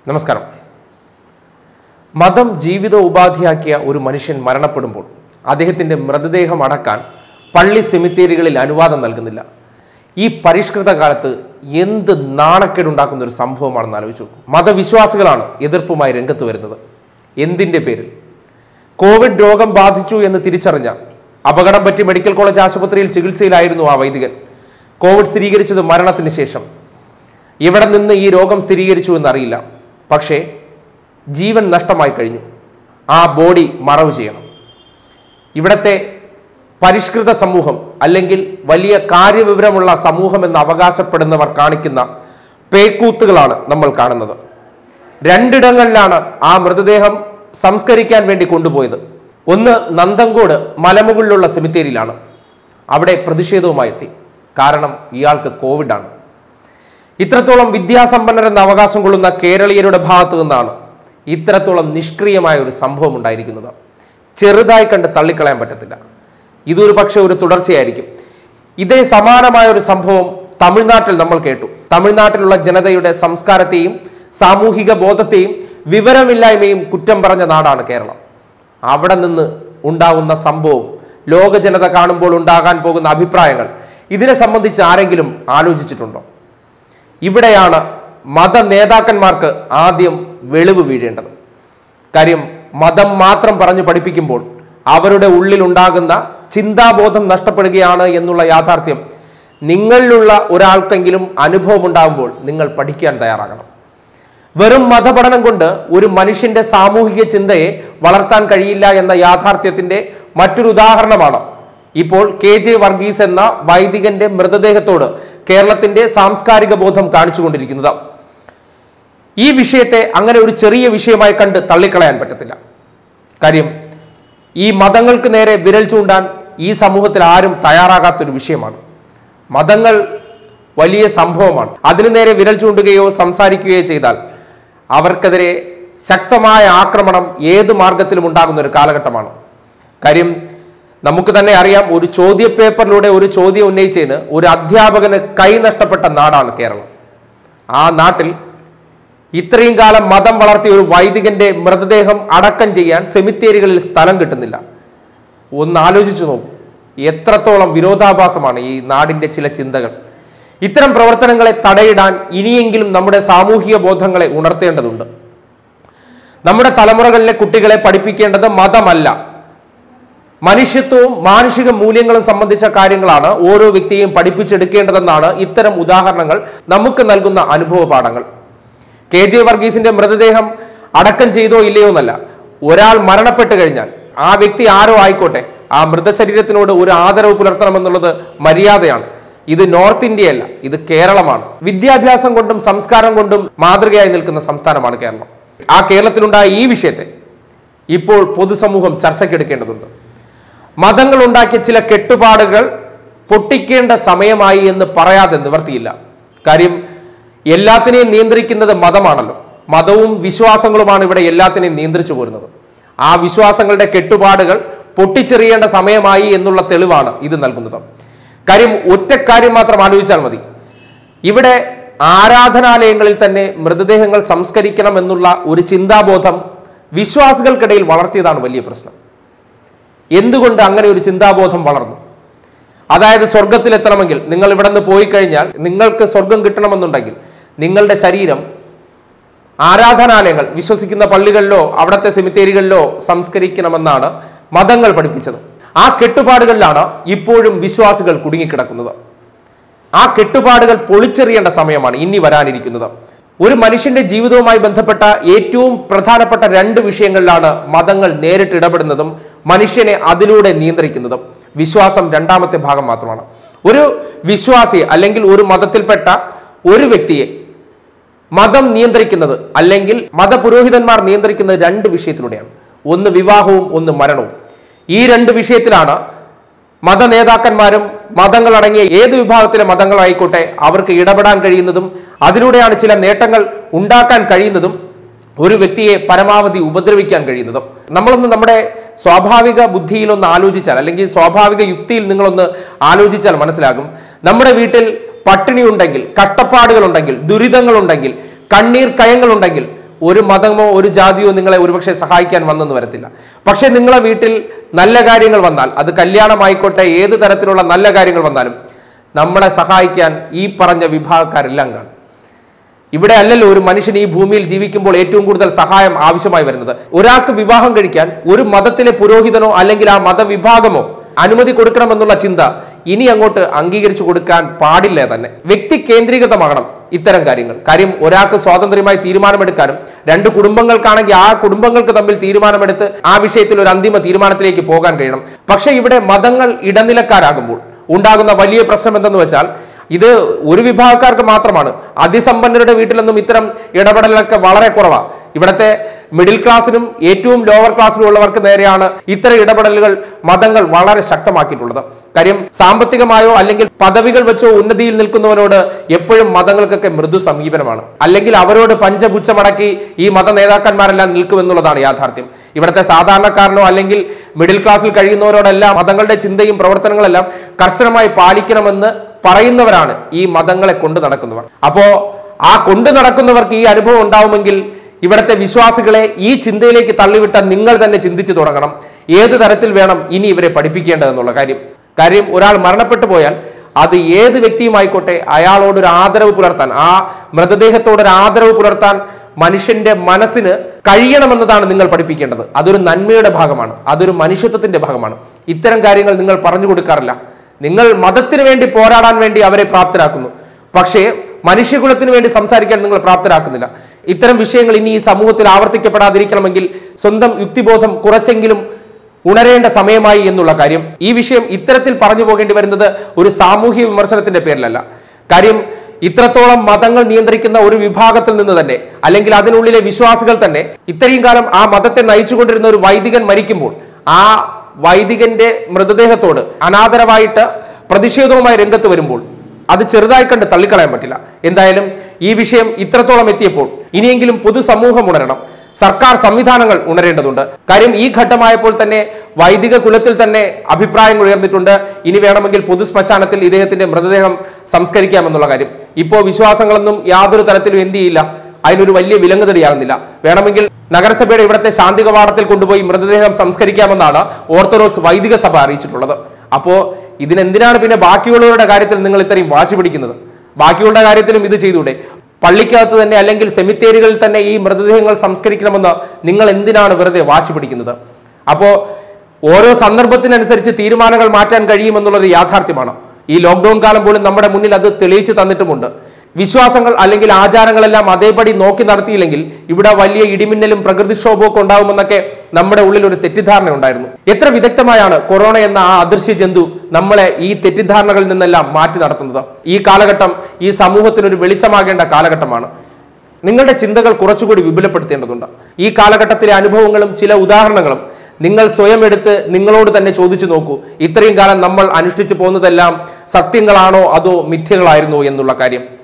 നമസ്കാരം മതം ജീവിത ഉപാധിയാക്കിയ ഒരു മനുഷ്യൻ മരണപ്പെടുമ്പോൾ അദ്ദേഹത്തിൻ്റെ മൃതദേഹം അടക്കാൻ പള്ളി സെമിത്തേരികളിൽ അനുവാദം നൽകുന്നില്ല ഈ പരിഷ്കൃത കാലത്ത് എന്ത് നാണക്കേടുണ്ടാക്കുന്ന ഒരു സംഭവമാണെന്ന് ആലോചിച്ചു നോക്കൂ മതവിശ്വാസികളാണ് എതിർപ്പുമായി രംഗത്ത് വരുന്നത് എന്തിൻ്റെ പേരിൽ കോവിഡ് രോഗം ബാധിച്ചു എന്ന് തിരിച്ചറിഞ്ഞ അപകടം പറ്റി മെഡിക്കൽ കോളേജ് ആശുപത്രിയിൽ ചികിത്സയിലായിരുന്നു ആ വൈദികൻ കോവിഡ് സ്ഥിരീകരിച്ചത് മരണത്തിന് ശേഷം എവിടെ നിന്ന് ഈ രോഗം സ്ഥിരീകരിച്ചു എന്നറിയില്ല പക്ഷേ ജീവൻ നഷ്ടമായി കഴിഞ്ഞു ആ ബോഡി മറവ് ചെയ്യണം ഇവിടത്തെ പരിഷ്കൃത സമൂഹം അല്ലെങ്കിൽ വലിയ കാര്യവിവരമുള്ള സമൂഹം എന്ന് അവകാശപ്പെടുന്നവർ കാണിക്കുന്ന പേക്കൂത്തുകളാണ് നമ്മൾ കാണുന്നത് രണ്ടിടങ്ങളിലാണ് ആ മൃതദേഹം സംസ്കരിക്കാൻ വേണ്ടി കൊണ്ടുപോയത് ഒന്ന് നന്തങ്കോട് മലമുകളിലുള്ള സെമിത്തേരിയിലാണ് അവിടെ പ്രതിഷേധവുമായി എത്തി കാരണം ഇയാൾക്ക് കോവിഡാണ് ഇത്രത്തോളം വിദ്യാസമ്പന്നരെന്ന് അവകാശം കൊള്ളുന്ന കേരളീയരുടെ ഭാഗത്തു നിന്നാണ് ഇത്രത്തോളം നിഷ്ക്രിയമായ ഒരു സംഭവം ഉണ്ടായിരിക്കുന്നത് ചെറുതായി കണ്ട് തള്ളിക്കളയാൻ പറ്റത്തില്ല ഇതൊരു പക്ഷേ ഒരു തുടർച്ചയായിരിക്കും ഇതേ സമാനമായ ഒരു സംഭവം തമിഴ്നാട്ടിൽ നമ്മൾ കേട്ടു തമിഴ്നാട്ടിലുള്ള ജനതയുടെ സംസ്കാരത്തെയും സാമൂഹിക ബോധത്തെയും വിവരമില്ലായ്മയും കുറ്റം പറഞ്ഞ നാടാണ് കേരളം അവിടെ നിന്ന് ഉണ്ടാകുന്ന സംഭവം ലോക ജനത കാണുമ്പോൾ ഉണ്ടാകാൻ പോകുന്ന അഭിപ്രായങ്ങൾ ഇതിനെ സംബന്ധിച്ച് ആരെങ്കിലും ആലോചിച്ചിട്ടുണ്ടോ ഇവിടെയാണ് മത നേതാക്കന്മാർക്ക് ആദ്യം വെളിവ് വീഴേണ്ടത് കാര്യം മതം മാത്രം പറഞ്ഞു പഠിപ്പിക്കുമ്പോൾ അവരുടെ ഉള്ളിൽ ഉണ്ടാകുന്ന ചിന്താബോധം നഷ്ടപ്പെടുകയാണ് എന്നുള്ള യാഥാർത്ഥ്യം നിങ്ങളിലുള്ള ഒരാൾക്കെങ്കിലും അനുഭവം ഉണ്ടാകുമ്പോൾ നിങ്ങൾ പഠിക്കാൻ തയ്യാറാകണം വെറും മതപഠനം കൊണ്ട് ഒരു മനുഷ്യന്റെ സാമൂഹിക ചിന്തയെ വളർത്താൻ കഴിയില്ല എന്ന യാഥാർത്ഥ്യത്തിന്റെ മറ്റൊരു ഉദാഹരണമാണ് ഇപ്പോൾ കെ ജെ വർഗീസ് എന്ന വൈദികന്റെ മൃതദേഹത്തോട് കേരളത്തിന്റെ സാംസ്കാരിക ബോധം കാണിച്ചുകൊണ്ടിരിക്കുന്നത് ഈ വിഷയത്തെ അങ്ങനെ ഒരു ചെറിയ വിഷയമായി കണ്ട് തള്ളിക്കളയാൻ പറ്റത്തില്ല കാര്യം ഈ മതങ്ങൾക്ക് നേരെ വിരൽ ചൂണ്ടാൻ ഈ സമൂഹത്തിൽ ആരും തയ്യാറാകാത്തൊരു വിഷയമാണ് മതങ്ങൾ വലിയ സംഭവമാണ് അതിനു നേരെ വിരൽ ചൂണ്ടുകയോ സംസാരിക്കുകയോ ചെയ്താൽ അവർക്കെതിരെ ശക്തമായ ആക്രമണം ഏത് മാർഗത്തിലും ഉണ്ടാകുന്ന ഒരു കാലഘട്ടമാണ് കാര്യം നമുക്ക് തന്നെ അറിയാം ഒരു ചോദ്യ പേപ്പറിലൂടെ ഒരു ചോദ്യം ഉന്നയിച്ചതിന് ഒരു അധ്യാപകന് കൈ നഷ്ടപ്പെട്ട നാടാണ് കേരളം ആ നാട്ടിൽ ഇത്രയും കാലം മതം വളർത്തിയ ഒരു വൈദികന്റെ മൃതദേഹം അടക്കം ചെയ്യാൻ സെമിത്തേരികളിൽ സ്ഥലം കിട്ടുന്നില്ല ഒന്ന് ആലോചിച്ചു നോക്കൂ എത്രത്തോളം വിരോധാഭാസമാണ് ഈ നാടിന്റെ ചില ചിന്തകൾ ഇത്തരം പ്രവർത്തനങ്ങളെ തടയിടാൻ ഇനിയെങ്കിലും നമ്മുടെ സാമൂഹിക ബോധങ്ങളെ ഉണർത്തേണ്ടതുണ്ട് നമ്മുടെ തലമുറകളിലെ കുട്ടികളെ പഠിപ്പിക്കേണ്ടത് മതമല്ല മനുഷ്യത്വവും മാനുഷിക മൂല്യങ്ങളും സംബന്ധിച്ച കാര്യങ്ങളാണ് ഓരോ വ്യക്തിയെയും പഠിപ്പിച്ചെടുക്കേണ്ടതെന്നാണ് ഇത്തരം ഉദാഹരണങ്ങൾ നമുക്ക് നൽകുന്ന അനുഭവ പാഠങ്ങൾ കെ ജെ വർഗീസിന്റെ മൃതദേഹം അടക്കം ചെയ്തോ ഇല്ലയോ എന്നല്ല ഒരാൾ മരണപ്പെട്ട് കഴിഞ്ഞാൽ ആ വ്യക്തി ആരോ ആയിക്കോട്ടെ ആ മൃതശരീരത്തിനോട് ഒരു ആദരവ് പുലർത്തണമെന്നുള്ളത് മര്യാദയാണ് ഇത് നോർത്ത് ഇന്ത്യയല്ല ഇത് കേരളമാണ് വിദ്യാഭ്യാസം കൊണ്ടും സംസ്കാരം കൊണ്ടും മാതൃകയായി നിൽക്കുന്ന സംസ്ഥാനമാണ് കേരളം ആ കേരളത്തിലുണ്ടായ ഈ വിഷയത്തെ ഇപ്പോൾ പൊതുസമൂഹം ചർച്ചയ്ക്കെടുക്കേണ്ടതുണ്ട് മതങ്ങൾ ഉണ്ടാക്കിയ ചില കെട്ടുപാടുകൾ പൊട്ടിക്കേണ്ട സമയമായി എന്ന് പറയാതെ നിവർത്തിയില്ല കാര്യം എല്ലാത്തിനെയും നിയന്ത്രിക്കുന്നത് മതമാണല്ലോ മതവും വിശ്വാസങ്ങളുമാണ് ഇവിടെ എല്ലാത്തിനെയും നിയന്ത്രിച്ചു പോരുന്നത് ആ വിശ്വാസങ്ങളുടെ കെട്ടുപാടുകൾ പൊട്ടിച്ചെറിയേണ്ട സമയമായി എന്നുള്ള തെളിവാണ് ഇത് നൽകുന്നത് കാര്യം ഒറ്റ കാര്യം മാത്രം ആലോചിച്ചാൽ മതി ഇവിടെ ആരാധനാലയങ്ങളിൽ തന്നെ മൃതദേഹങ്ങൾ സംസ്കരിക്കണം എന്നുള്ള ഒരു ചിന്താബോധം വിശ്വാസികൾക്കിടയിൽ വളർത്തിയതാണ് വലിയ പ്രശ്നം എന്തുകൊണ്ട് അങ്ങനെ ഒരു ചിന്താബോധം വളർന്നു അതായത് സ്വർഗത്തിലെത്തണമെങ്കിൽ നിങ്ങൾ ഇവിടെ നിന്ന് പോയി കഴിഞ്ഞാൽ നിങ്ങൾക്ക് സ്വർഗം കിട്ടണമെന്നുണ്ടെങ്കിൽ നിങ്ങളുടെ ശരീരം ആരാധനാലയങ്ങൾ വിശ്വസിക്കുന്ന പള്ളികളിലോ അവിടുത്തെ സെമിത്തേരികളിലോ സംസ്കരിക്കണമെന്നാണ് മതങ്ങൾ പഠിപ്പിച്ചത് ആ കെട്ടുപാടുകളിലാണ് ഇപ്പോഴും വിശ്വാസികൾ കുടുങ്ങിക്കിടക്കുന്നത് ആ കെട്ടുപാടുകൾ പൊളിച്ചെറിയേണ്ട സമയമാണ് ഇനി വരാനിരിക്കുന്നത് ഒരു മനുഷ്യന്റെ ജീവിതവുമായി ബന്ധപ്പെട്ട ഏറ്റവും പ്രധാനപ്പെട്ട രണ്ട് വിഷയങ്ങളിലാണ് മതങ്ങൾ നേരിട്ട് ഇടപെടുന്നതും മനുഷ്യനെ അതിലൂടെ നിയന്ത്രിക്കുന്നതും വിശ്വാസം രണ്ടാമത്തെ ഭാഗം മാത്രമാണ് ഒരു വിശ്വാസി അല്ലെങ്കിൽ ഒരു മതത്തിൽപ്പെട്ട ഒരു വ്യക്തിയെ മതം നിയന്ത്രിക്കുന്നത് അല്ലെങ്കിൽ മതപുരോഹിതന്മാർ നിയന്ത്രിക്കുന്നത് രണ്ട് വിഷയത്തിലൂടെയാണ് ഒന്ന് വിവാഹവും ഒന്ന് മരണവും ഈ രണ്ട് വിഷയത്തിലാണ് മത നേതാക്കന്മാരും മതങ്ങളടങ്ങിയ ഏത് വിഭാഗത്തിലെ മതങ്ങളായിക്കോട്ടെ അവർക്ക് ഇടപെടാൻ കഴിയുന്നതും അതിലൂടെയാണ് ചില നേട്ടങ്ങൾ ഉണ്ടാക്കാൻ കഴിയുന്നതും ഒരു വ്യക്തിയെ പരമാവധി ഉപദ്രവിക്കാൻ കഴിയുന്നതും നമ്മളൊന്ന് നമ്മുടെ സ്വാഭാവിക ബുദ്ധിയിലൊന്ന് ആലോചിച്ചാൽ അല്ലെങ്കിൽ സ്വാഭാവിക യുക്തിയിൽ നിങ്ങളൊന്ന് ആലോചിച്ചാൽ മനസ്സിലാകും നമ്മുടെ വീട്ടിൽ പട്ടിണി ഉണ്ടെങ്കിൽ കഷ്ടപ്പാടുകൾ ഉണ്ടെങ്കിൽ ദുരിതങ്ങൾ ഉണ്ടെങ്കിൽ കണ്ണീർ കയങ്ങൾ ഉണ്ടെങ്കിൽ ഒരു മതമോ ഒരു ജാതിയോ നിങ്ങളെ ഒരുപക്ഷെ സഹായിക്കാൻ വന്നെന്ന് വരത്തില്ല പക്ഷെ നിങ്ങളെ വീട്ടിൽ നല്ല കാര്യങ്ങൾ വന്നാൽ അത് കല്യാണമായിക്കോട്ടെ ഏത് തരത്തിലുള്ള നല്ല കാര്യങ്ങൾ വന്നാലും നമ്മളെ സഹായിക്കാൻ ഈ പറഞ്ഞ വിഭാഗക്കാരെല്ലാം കാണും ഇവിടെ അല്ലല്ലോ ഒരു മനുഷ്യൻ ഈ ഭൂമിയിൽ ജീവിക്കുമ്പോൾ ഏറ്റവും കൂടുതൽ സഹായം ആവശ്യമായി വരുന്നത് ഒരാൾക്ക് വിവാഹം കഴിക്കാൻ ഒരു മതത്തിലെ പുരോഹിതനോ അല്ലെങ്കിൽ ആ മതവിഭാഗമോ അനുമതി കൊടുക്കണമെന്നുള്ള ചിന്ത ഇനി അങ്ങോട്ട് അംഗീകരിച്ചു കൊടുക്കാൻ പാടില്ല തന്നെ വ്യക്തി കേന്ദ്രീകൃതമാകണം ഇത്തരം കാര്യങ്ങൾ കാര്യം ഒരാൾക്ക് സ്വാതന്ത്ര്യമായി തീരുമാനമെടുക്കാനും രണ്ട് കുടുംബങ്ങൾക്കാണെങ്കിൽ ആ കുടുംബങ്ങൾക്ക് തമ്മിൽ തീരുമാനമെടുത്ത് ആ വിഷയത്തിൽ ഒരു അന്തിമ തീരുമാനത്തിലേക്ക് പോകാൻ കഴിയണം പക്ഷെ ഇവിടെ മതങ്ങൾ ഇടനിലക്കാരാകുമ്പോൾ ഉണ്ടാകുന്ന വലിയ പ്രശ്നം എന്തെന്ന് വെച്ചാൽ ഇത് ഒരു വിഭാഗക്കാർക്ക് മാത്രമാണ് അതിസമ്പന്നരുടെ വീട്ടിലൊന്നും ഇത്തരം ഇടപെടലൊക്കെ വളരെ കുറവാണ് ഇവിടുത്തെ മിഡിൽ ക്ലാസ്സിനും ഏറ്റവും ലോവർ ക്ലാസ്സിലും ഉള്ളവർക്ക് നേരെയാണ് ഇത്തരം ഇടപെടലുകൾ മതങ്ങൾ വളരെ ശക്തമാക്കിയിട്ടുള്ളത് കാര്യം സാമ്പത്തികമായോ അല്ലെങ്കിൽ പദവികൾ വെച്ചോ ഉന്നതിയിൽ നിൽക്കുന്നവരോട് എപ്പോഴും മതങ്ങൾക്കൊക്കെ മൃദു സമീപനമാണ് അല്ലെങ്കിൽ അവരോട് പഞ്ചപുച്ഛമടക്കി ഈ മത നേതാക്കന്മാരെല്ലാം നിൽക്കുമെന്നുള്ളതാണ് യാഥാർത്ഥ്യം ഇവിടുത്തെ സാധാരണക്കാരനോ അല്ലെങ്കിൽ മിഡിൽ ക്ലാസ്സിൽ കഴിയുന്നവരോടെല്ലാം മതങ്ങളുടെ ചിന്തയും പ്രവർത്തനങ്ങളെല്ലാം കർശനമായി പാലിക്കണമെന്ന് പറയുന്നവരാണ് ഈ മതങ്ങളെ കൊണ്ട് നടക്കുന്നവർ അപ്പോ ആ കൊണ്ട് നടക്കുന്നവർക്ക് ഈ അനുഭവം ഉണ്ടാവുമെങ്കിൽ ഇവിടുത്തെ വിശ്വാസികളെ ഈ ചിന്തയിലേക്ക് തള്ളിവിട്ട നിങ്ങൾ തന്നെ ചിന്തിച്ചു തുടങ്ങണം ഏത് തരത്തിൽ വേണം ഇനി ഇവരെ പഠിപ്പിക്കേണ്ടതെന്നുള്ള കാര്യം കാര്യം ഒരാൾ മരണപ്പെട്ടു പോയാൽ അത് ഏത് വ്യക്തിയുമായിക്കോട്ടെ അയാളോടൊരു ആദരവ് പുലർത്താൻ ആ മൃതദേഹത്തോടൊരു ആദരവ് പുലർത്താൻ മനുഷ്യന്റെ മനസ്സിന് കഴിയണമെന്നതാണ് നിങ്ങൾ പഠിപ്പിക്കേണ്ടത് അതൊരു നന്മയുടെ ഭാഗമാണ് അതൊരു മനുഷ്യത്വത്തിന്റെ ഭാഗമാണ് ഇത്തരം കാര്യങ്ങൾ നിങ്ങൾ പറഞ്ഞു കൊടുക്കാറില്ല നിങ്ങൾ മതത്തിന് വേണ്ടി പോരാടാൻ വേണ്ടി അവരെ പ്രാപ്തരാക്കുന്നു പക്ഷേ മനുഷ്യകുലത്തിന് വേണ്ടി സംസാരിക്കാൻ നിങ്ങൾ പ്രാപ്തരാക്കുന്നില്ല ഇത്തരം വിഷയങ്ങൾ ഇനി ഈ സമൂഹത്തിൽ ആവർത്തിക്കപ്പെടാതിരിക്കണമെങ്കിൽ സ്വന്തം യുക്തിബോധം കുറച്ചെങ്കിലും ഉണരേണ്ട സമയമായി എന്നുള്ള കാര്യം ഈ വിഷയം ഇത്തരത്തിൽ പറഞ്ഞു പോകേണ്ടി വരുന്നത് ഒരു സാമൂഹ്യ വിമർശനത്തിന്റെ പേരിലല്ല കാര്യം ഇത്രത്തോളം മതങ്ങൾ നിയന്ത്രിക്കുന്ന ഒരു വിഭാഗത്തിൽ നിന്ന് തന്നെ അല്ലെങ്കിൽ അതിനുള്ളിലെ വിശ്വാസികൾ തന്നെ ഇത്രയും കാലം ആ മതത്തെ നയിച്ചുകൊണ്ടിരുന്ന ഒരു വൈദികൻ മരിക്കുമ്പോൾ ആ വൈദികന്റെ മൃതദേഹത്തോട് അനാദരവായിട്ട് പ്രതിഷേധവുമായി രംഗത്ത് വരുമ്പോൾ അത് ചെറുതായി കണ്ട് തള്ളിക്കളയാൻ പറ്റില്ല എന്തായാലും ഈ വിഷയം ഇത്രത്തോളം എത്തിയപ്പോൾ ഇനിയെങ്കിലും പൊതുസമൂഹം ഉണരണം സർക്കാർ സംവിധാനങ്ങൾ ഉണരേണ്ടതുണ്ട് കാര്യം ഈ ഘട്ടമായപ്പോൾ തന്നെ വൈദിക കുലത്തിൽ തന്നെ അഭിപ്രായങ്ങൾ ഉയർന്നിട്ടുണ്ട് ഇനി വേണമെങ്കിൽ പൊതു ശ്മശാനത്തിൽ ഇദ്ദേഹത്തിന്റെ മൃതദേഹം സംസ്കരിക്കാമെന്നുള്ള കാര്യം ഇപ്പോൾ വിശ്വാസങ്ങളൊന്നും യാതൊരു തരത്തിലും എന്ത് ചെയ്യില്ല അതിനൊരു വലിയ വിലങ്ങുതടിയാകുന്നില്ല വേണമെങ്കിൽ നഗരസഭയുടെ ഇവിടുത്തെ ശാന്തി കവാടത്തിൽ കൊണ്ടുപോയി മൃതദേഹം സംസ്കരിക്കാമെന്നാണ് ഓർത്തഡോക്സ് വൈദിക സഭ അറിയിച്ചിട്ടുള്ളത് അപ്പോ ഇതിനെന്തിനാണ് പിന്നെ ബാക്കിയുള്ളവരുടെ കാര്യത്തിൽ നിങ്ങൾ ഇത്രയും വാശി പിടിക്കുന്നത് ബാക്കിയുള്ള കാര്യത്തിലും ഇത് ചെയ്തൂടെ പള്ളിക്കകത്ത് തന്നെ അല്ലെങ്കിൽ സെമിത്തേരികളിൽ തന്നെ ഈ മൃതദേഹങ്ങൾ സംസ്കരിക്കണമെന്ന് നിങ്ങൾ എന്തിനാണ് വെറുതെ വാശി പിടിക്കുന്നത് അപ്പോ ഓരോ സന്ദർഭത്തിനനുസരിച്ച് തീരുമാനങ്ങൾ മാറ്റാൻ കഴിയുമെന്നുള്ളത് യാഥാർത്ഥ്യമാണ് ഈ ലോക്ക്ഡൌൺ കാലം പോലും നമ്മുടെ മുന്നിൽ അത് തെളിയിച്ചു തന്നിട്ടുമുണ്ട് വിശ്വാസങ്ങൾ അല്ലെങ്കിൽ ആചാരങ്ങളെല്ലാം അതേപടി നോക്കി നടത്തിയില്ലെങ്കിൽ ഇവിടെ വലിയ ഇടിമിന്നലും പ്രകൃതിക്ഷോഭവും ഒക്കെ ഉണ്ടാവുമെന്നൊക്കെ നമ്മുടെ ഉള്ളിൽ ഒരു തെറ്റിദ്ധാരണ ഉണ്ടായിരുന്നു എത്ര വിദഗ്ധമായാണ് കൊറോണ എന്ന ആ അദൃശ്യ ജന്തു നമ്മളെ ഈ തെറ്റിദ്ധാരണകളിൽ നിന്നെല്ലാം മാറ്റി നടത്തുന്നത് ഈ കാലഘട്ടം ഈ സമൂഹത്തിനൊരു വെളിച്ചമാകേണ്ട കാലഘട്ടമാണ് നിങ്ങളുടെ ചിന്തകൾ കുറച്ചുകൂടി വിപുലപ്പെടുത്തേണ്ടതുണ്ട് ഈ കാലഘട്ടത്തിലെ അനുഭവങ്ങളും ചില ഉദാഹരണങ്ങളും നിങ്ങൾ സ്വയം എടുത്ത് നിങ്ങളോട് തന്നെ ചോദിച്ചു നോക്കൂ ഇത്രയും കാലം നമ്മൾ അനുഷ്ഠിച്ചു പോകുന്നതെല്ലാം സത്യങ്ങളാണോ അതോ മിഥ്യകളായിരുന്നോ എന്നുള്ള കാര്യം